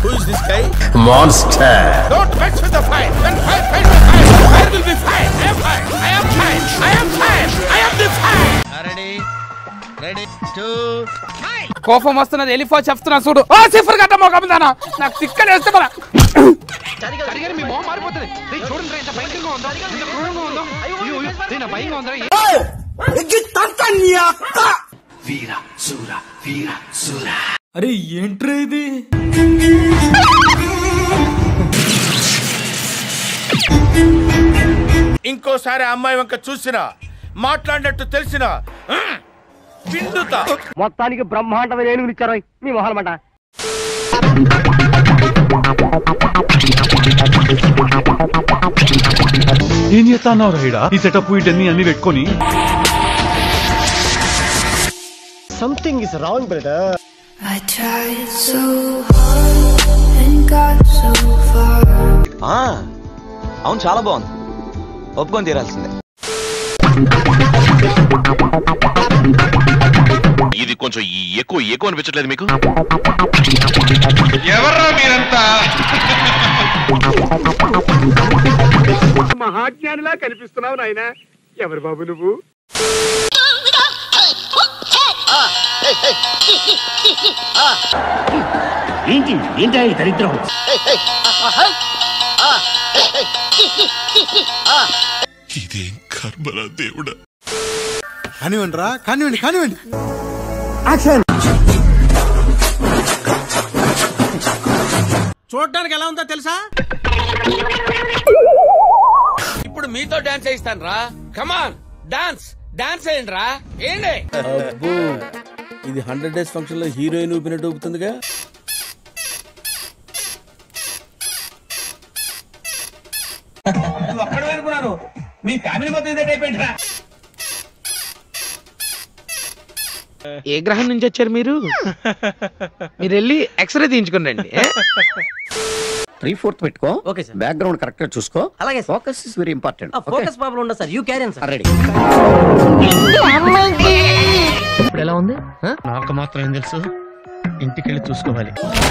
Who is this guy? Monster. Don't mess with the fire. When fire fights the fire, fire will be fire. I am fire. I am fire. I am fire. I am the fire. Ready ready to కోపం వస్తున్నది ఎలిఫో చెప్తున్నా చూడు ఓ cipher గట్ట మొగమిదానా నాకు తిక్కలు వేస్తే మన మీ మొహం మారిపోతుంది రేయ్, చూడండి రా, ఎంత భయంకరంగా ఉందో ఎంత క్రూరంగా ఉందో అయ్యో అయ్యో, రేయ్, నా భయంగా ఉందా అరే ఏంట్రా ఇది ఇంకోసారి ఆ అమ్మాయి వంక చూసినా మాట్లాడినట్టు తెలిసినా మ్, పిండుతా మొత్తానికి బ్రహ్మాండమైన ఏనుగులు ఇచ్చారు మీ మొహాలమాట ఏం చేస్తాన్నావు రైడా ఈ సెటప్ వీటన్ని అన్ని పెట్టుకొని something is wrong brother I tried so hard and got so far. అవును చాలా బాగుంది ఒప్పుకొని తీరాల్సిందే ఇది కొంచెం ఎక్కువ ఎక్కువ అనిపించట్లేదు మీకు మహాజ్ఞానిలా కనిపిస్తున్నావు నాయన ఎవరు బాబు నువ్వు ఏంటి ఏంటి ఈ దరిద్రం ఇదేం కర్మరా దేవుడా కానివ్వండి రా కానివ్వండి కానివ్వండి చూడడానికి ఎలా ఉందో తెలుసా ఇప్పుడు మీతో డాన్స్ చేయిస్తాను రా కమాన్ డాన్స్ డాన్స్ చేయండి రా ఏంటి అబ్బో ఇది హండ్రెడ్ డేస్ ఫంక్షన్ లో హీరోయిన్ ఊపినట్టు ఊపుతుందిగా ఏ గ్రహం నుంచి వచ్చారు మీరు మీరు వెళ్ళి ఎక్స్రే తీయించుకునండి త్రీ ఫోర్త్ పెట్టుకో ఓకే సార్ బ్యాక్గ్రౌండ్ కరెక్ట్ గా చూసుకో అలాగే sir focus is very important focus problem ఉండదు sir you carry on sir ready ఇప్పుడు ఎలా ఉంది నాకు మాత్రం ఏం తెలుసు ఇంటికి వెళ్ళి చూసుకోవాలి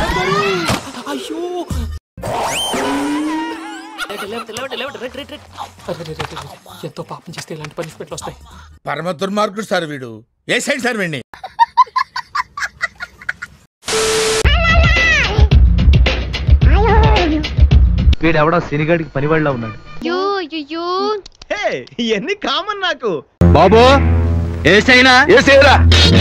ఎంతో పాపం చేస్తే ఇలాంటి పనిష్మెంట్లు వస్తాయి పరమ దుర్మార్గుడు సార్ వీడు ఏ సైడ్ సార్ వీడిని వీడెవడో సినిగాడికి పనివాడిలా ఉన్నాడు You, you, you. ఇవన్నీ కామన్ నాకు బాబు ఏసైనా ఏసైరా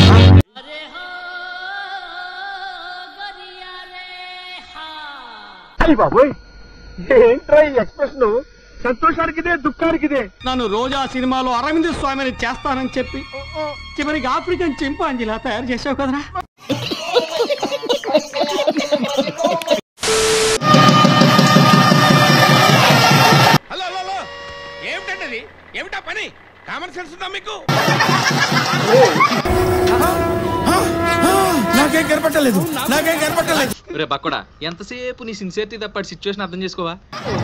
అయ్యి బాబోయ్ ఏంట్రా ఈ ఎక్స్ప్రెషన్ సంతోషానికి ఇదే దుఃఖానికి ఇదే నన్ను రోజా సినిమాలో అరవింద్ స్వామిని చేస్తానని చెప్పి చివరికి ఆఫ్రికన్ చింపాంజీలా తయారు చేసావు కదరా హలో హలో హలో ఏమిటండి అది ఏమిటా పని కామన్ సెన్స్ ఉందా మీకు నాకేం కనపట్టలేదు నాకేం కనపట్టలేదు రే బక్కడా ఎంతసేపు నీ సిన్సియరిటీ తప్పటి సిచ్యువేషన్ అర్థం చేసుకోవా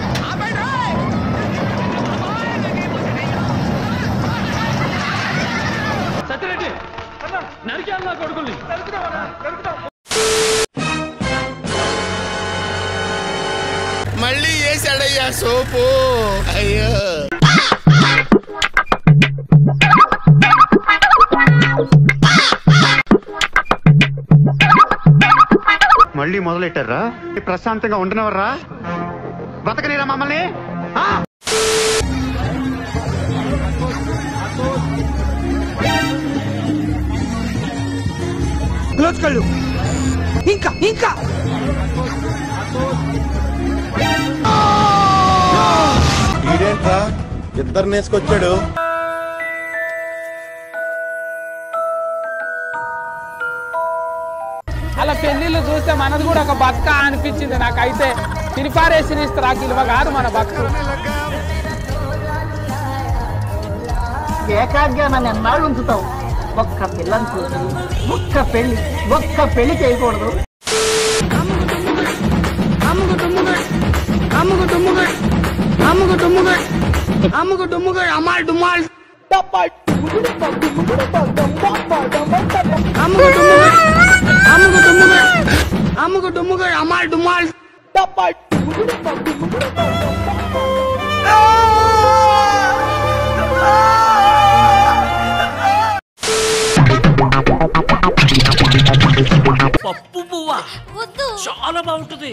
మళ్ళీ వేసాడయ్యా సోపు అయ్యో మళ్ళీ మొదలెట్టారా ప్రశాంతంగా ఉండనవర్రా బతకనేరా మమ్మల్ని ఇంకా ఇంకా ఈడేంట్రా ఇద్దరు నేసుకొచ్చాడు అలా పెళ్లిళ్ళు చూస్తే మనది కూడా ఒక బతుక అనిపించింది నాకైతే తిరిపారేసి ఇస్తారు ఇలువ కాదు మన బతుకు ఏకాగ్రమని ఎన్నాళ్ళు ఉంచుతావు ఒక్క పిల్లని చూసి ఒక్క పెళ్లి ఒక్క పెళ్లి చేయకూడదు అమ్ముకు డుమ్ముకు అమ్మాయి డుమ్మాల్ పప్పు పువ్వా చాలా బాగుంటుంది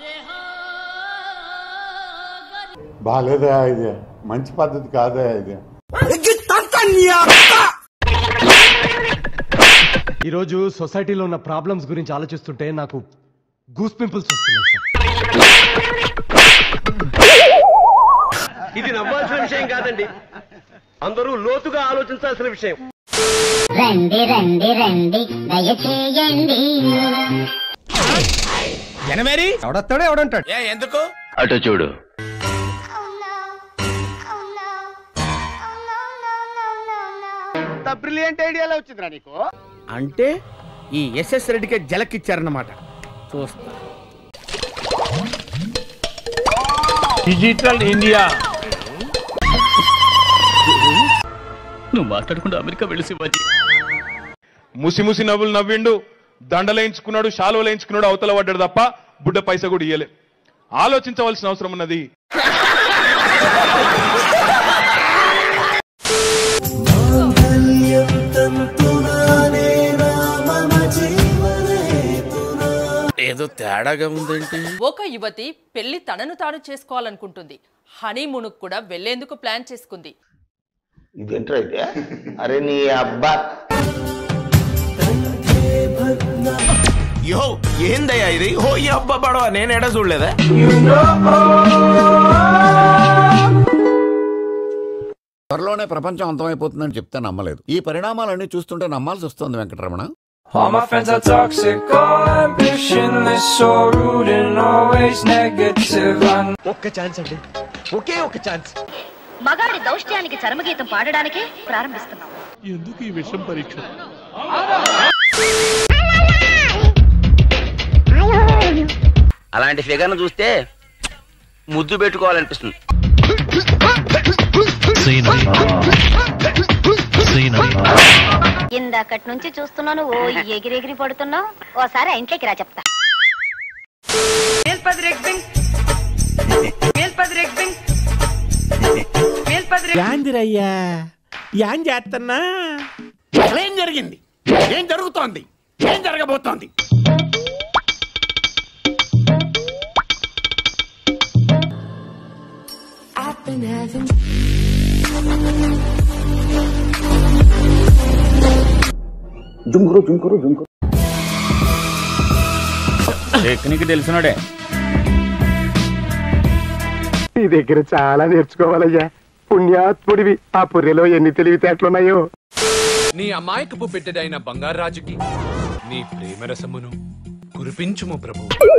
బాగాలేదా ఇది మంచి పద్ధతి కాదా ఇది ఈరోజు సొసైటీలో ఉన్న ప్రాబ్లమ్స్ గురించి ఆలోచిస్తుంటే నాకు గూస్ పింపుల్స్ వస్తున్నాయి సార్ ఇది నవ్వాల్సిన విషయం కాదండి అందరూ లోతుగా ఆలోచించాల్సిన విషయం రండి రండి రండి దయచేయండి జనమేరి ఎవడొస్తాడో ఎవడంటాడు ఏ ఎందుకు అటు చూడు బ్రిలియంట్ ఐడియాలో వచ్చిందిరా నీకు అంటే ఈ ఎస్ఎస్ రెడ్డికి జలకిచ్చారన్నమాట చూస్తా డిజిటల్ ఇండియా నువ్వు మాట్లాడకుండా అమెరికా వెళ్ళి శివాజీ ముసి ముసి నవ్వులు నవ్విండు దండలేయించుకున్నాడు షాలువలు వేయించుకున్నాడు అవతల పడ్డాడు తప్ప బుడ్డ పైస కూడా ఇయ్యలే ఆలోచించవలసిన అవసరం ఉన్నది ఏదో తేడాగా ఉందేంటి ఒక యువతి పెళ్లి తనను తాను చేసుకోవాలనుకుంటుంది హనీమూన్కు కూడా వెళ్లేందుకు ప్లాన్ చేసుకుంది ఇదేంట్రా అయితే అరే నీ అబ్బా యో ఏందయ్యా ఇది హో ఈ అబ్బా పడవ నేను ఎడ చూడలేదా త్వరలోనే ప్రపంచం అంతమైపోతుందని చెప్తే నమ్మలేదు ఈ పరిణామాలన్నీ చూస్తుంటే నమ్మాల్సి వస్తుంది Venkataramana All my friends are toxic, all ambitionless, so rude and always negative. I ఒక్క ఛాన్స్ అండి ఒకే ఒక ఛాన్స్ మగాడి దౌష్ట్యానికి చరమగీతం పాడడానికే ప్రారంభిస్తున్నాం ఎందుకు ఈ విషయం పరీక్ష అలాంటి ఫిగర్ను చూస్తే ముద్దు పెట్టుకోవాలనిపిస్తుంది ఇందాకటి నుంచి చూస్తున్నాను ఓ ఎగిరెగిరి పడుతున్నావు ఓసారి ఆ ఇంట్లోకి రా చెప్తా యాందిరయ్యా యాన్ చేస్తున్నా ఏం జరిగింది ఏం జరుగుతోంది ఏం జరగబోతోంది టెక్నిక్ తెలిసినోడే నీ దగ్గర చాలా నేర్చుకోవాలయ్యా పుణ్యాత్ముడివి ఆ పుర్రెలో ఎన్ని తెలివితేటలున్నాయో నీ అమాయకపు బిడ్డడైన బంగారాజుకి నీ ప్రేమ రసమును కురిపించుము ప్రభు